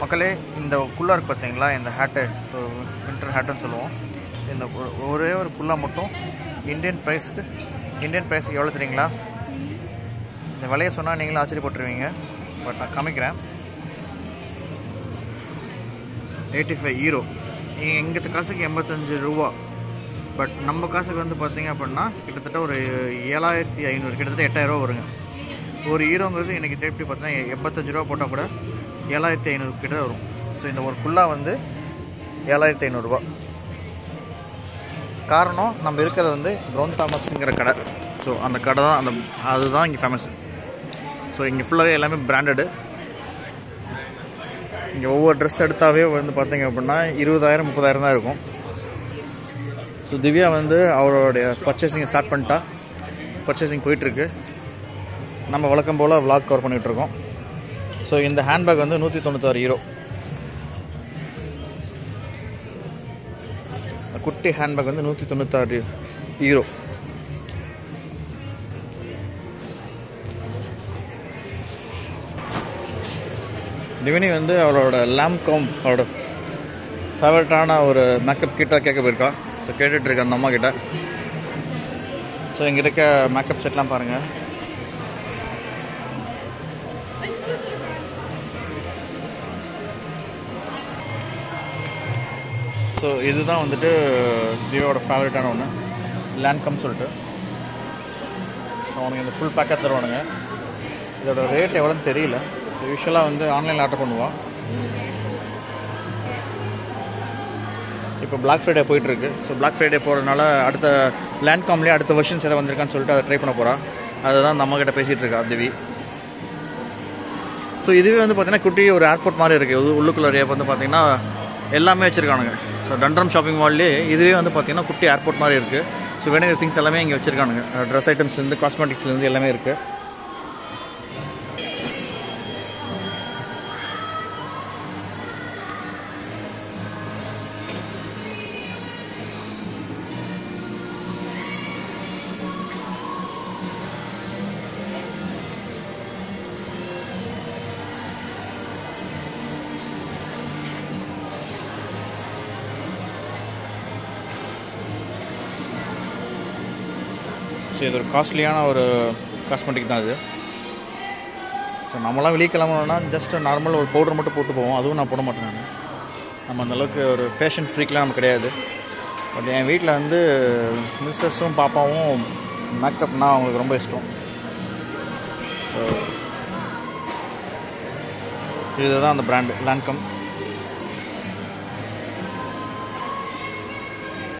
மக்களே இந்த குல்லா இருக்கு பார்த்தீங்களா இந்த ஹேட்டு ஸோ வின்டர் ஹேட்டுன்னு சொல்லுவோம் ஸோ இந்த ஒ- ஒரே ஒரு குல்லா மட்டும் இந்தியன் ப்ரைஸுக்கு இந்தியன் ப்ரைஸுக்கு எவ்வளோ தெரியுங்களா இந்த விலையை சொன்னால் நீங்களும் ஆச்சரியப்பட்டுருவீங்க பட் நான் காமிக்கிறேன் எயிட்டி ஃபைவ் ஹீரோ எங்கள் காசுக்கு எண்பத்தஞ்சு ரூபா பட் நம்ம காசுக்கு வந்து பார்த்தீங்க அப்படின்னா கிட்டத்தட்ட ஒரு ஏழாயிரத்தி ஐநூறு கிட்டத்தட்ட எட்டாயிரரூவா வருங்க ஒரு ஹீரோங்கிறது இன்றைக்கி திருப்பி பார்த்தீங்கன்னா எண்பத்தஞ்சு ரூபா போட்டால் கூட ஏழாயிரத்தி ஐநூறு கிட்ட வரும் ஸோ இந்த ஒரு குல்லா வந்து ஏழாயிரத்தி ஐநூறுரூவா காரணம் நம்ம இருக்கிறது வந்து ப்ரௌன் தாமஸ்ங்கிற கடை ஸோ அந்த கடை தான் அந்த அதுதான் இங்கே ஃபேமஸ் ஸோ இங்கே ஃபுல்லாகவே எல்லாமே பிராண்டடு இங்கே ஒவ்வொரு ட்ரெஸ் எடுத்தாவே வந்து பார்த்தீங்க அப்படின்னா இருபதாயிரம் முப்பதாயிரம் தான் இருக்கும் ஸோ திவ்யா வந்து அவருடைய பர்ச்சேசிங் ஸ்டார்ட் பண்ணிட்டா பர்ச்சேசிங் போயிட்டுருக்கு நம்ம வழக்கம் போல் vlog கவர் பண்ணிகிட்ருக்கோம் ஸோ இந்த ஹேண்ட்பேக் வந்து நூற்றி தொண்ணூத்தாறு ஹீரோ குட்டி ஹேண்ட்பேக் வந்து நூற்றி தொண்ணூத்தாறு ஹீரோ திவினி வந்து அவளோட லேம்ப் காம் அவளோட ஃபேவரட்டான ஒரு மேக்கப் கிட்ட கேட்க போயிருக்கா ஸோ கேட்டுட்டு இருக்க அந்த அம்மா கிட்ட ஸோ இங்கே இருக்க மேக்கப் செட்லாம் பாருங்கள் ஸோ இதுதான் வந்துட்டு தியோட ஃபேவரட்டான ஒன்று லேண்ட்கம் சொல்லிட்டு ஸோ அவனுக்கு இந்த ஃபுல் பேக்கெட் தருவானுங்க இதோட ரேட் எவ்வளோன்னு தெரியல ஸோ யூஸ்வலாக வந்து ஆன்லைனில் ஆர்டர் பண்ணுவான் இப்போ Black ஃப்ரைடே போயிட்டுருக்கு ஸோ Black ஃப்ரைடே போகிறதுனால அடுத்த லேண்ட்காம்லேயே அடுத்த வெர்ஷன்ஸ் எதாவது வந்திருக்கான்னு சொல்லிட்டு அதை ட்ரை பண்ண போகிறா அதுதான் அந்த அம்மா கிட்ட பேசிகிட்டு இருக்கா திவி ஸோ இதுவே வந்து பார்த்தீங்கன்னா குட்டி ஒரு ஏர்போர்ட் மாதிரி இருக்குது உள்ளுக்குள்ள ஏரியா வந்து பார்த்தீங்கன்னா எல்லாமே வச்சுருக்கானுங்க ஸோ டண்ட்ரம் ஷாப்பிங் மால்லே இதுவே வந்து பார்த்தீங்கன்னா குட்டி ஏர்போர்ட் மாதிரி இருக்குது ஸோ வேணுங்கிற திங்ஸ் எல்லாமே இங்கே வச்சுருக்கானுங்க ட்ரெஸ் ஐட்டம்ஸ்லேருந்து காஸ்மெட்டிக்ஸ்லேருந்து எல்லாமே இருக்குது ஸோ இது ஒரு காஸ்ட்லியான ஒரு காஸ்மெட்டிக் தான் இது ஸோ நம்மளாம் வெளியே கிளம்பணும்னா ஜஸ்ட் நார்மல் ஒரு பவுடர் மட்டும் போட்டு போவோம் அதுவும் நான் போட மாட்டேன் நான் நம்ம அந்த அளவுக்கு ஒரு ஃபேஷன் ஃப்ரீக்லாம் நம்ம கிடையாது பட் என் வீட்டில் வந்து மிஸ்ஸஸும் பாப்பாவும் மேக்கப்னால் அவங்களுக்கு ரொம்ப இஷ்டம் ஸோ இதுதான் அந்த பிராண்டு லேண்ட்கம்